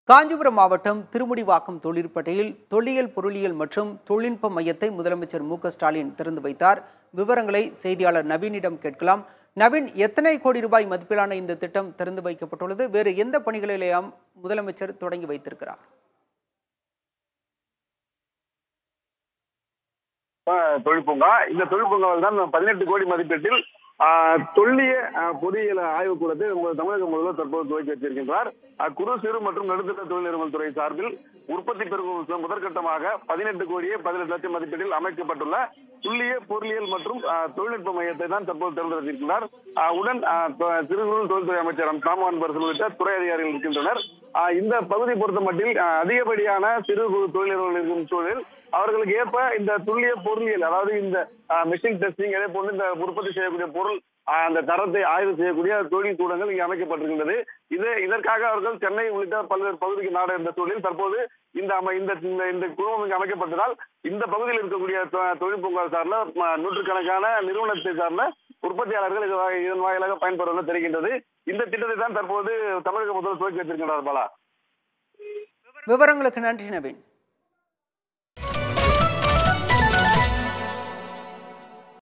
காஞ்சிபுரம் மாவட்டம் திருமுடிவாக்கம் தொழிற்பேட்டையில் தொல்லியல் பொருளியல் மற்றும் தொழில்நுட்ப மையத்தை முதலமைச்சர் மு க ஸ்டாலின் திறந்து வைத்தார் விவரங்களை செய்தியாளர் நவீனிடம் கேட்கலாம் நவீன் எத்தனை கோடி ரூபாய் மதிப்பிலான இந்த திட்டம் திறந்து வைக்கப்பட்டுள்ளது வேறு எந்த பணிகளிலேயும் முதலமைச்சர் தொடங்கி வைத்திருக்கிறார் ஆஹ் தொழிற்பூங்கா இந்த தொழிற்பூங்காவில் தான் பதினெட்டு கோடி மதிப்பீட்டில் ஆஹ் தொல்லிய ஆஹ் பொறியியல் ஆய்வுக்கூடத்தை நம்ம தமிழக முதல்வர் தற்போது துவக்கி வச்சிருக்கின்றார் ஆஹ் குறு சிறு மற்றும் நடுத்தர தொழில் நிறுவன துறை சார்பில் உற்பத்தி பெருகும் முதற்கட்டமாக பதினெட்டு கோடியே பதினெட்டு லட்சம் மதிப்பீட்டில் அமைக்கப்பட்டுள்ள துல்லிய பொருளியல் மற்றும் ஆஹ் தொழில்நுட்ப மையத்தை தான் தற்போது திறந்து வைத்திருக்கிறார் ஆஹ் உடன் ஆஹ் தொ- சிறு குறு தொழில்துறை அமைச்சர் ராமன் பரசன் உள்ளிட்ட துறை அதிகாரிகள் இருக்கின்றனர் ஆஹ் இந்த பகுதி பொறுத்த மட்டில் ஆஹ் அதிகப்படியான சிறு குறு தொழில் நிறுவனங்கள் இருக்கும் சூழலில் அவர்களுக்கு ஏற்ப இந்த துல்லிய பொருளியல் அதாவது இந்த மிஷின் டெஸ்டிங் அதே போன்று இந்த உற்பத்தி செய்யக்கூடிய பொருள் ஆஹ் அந்த தரத்தை ஆய்வு செய்யக்கூடிய தொழில் கூடங்கள் இங்கே அமைக்கப்பட்டிருக்கின்றது இது இதற்காக அவர்கள் சென்னை உள்ளிட்ட பல்வேறு பகுதிக்கு நாடு இருந்த சூழலில் தற்போது இந்த அம- இந்த இந்த- இந்த குழுமம் இங்கு அமைக்கப்பட்டதால் இந்த பகுதியில் இருக்கக்கூடிய தொ- தொழில் பூங்கா சார்ந்த ம- நூற்றுக்கணக்கான நிறுவனத்தை சார்ந்த உற்பத்தியாளர்கள் இது வா- இதன் வாயிலாக பயன்பெறுவது தெரிகின்றது இந்த திட்டத்தை தான் தற்போது தமிழக முதல்வர் துவக்கி வைத்திருக்கின்றார் பாலா விவரங்களுக்கு நன்றி நவீன்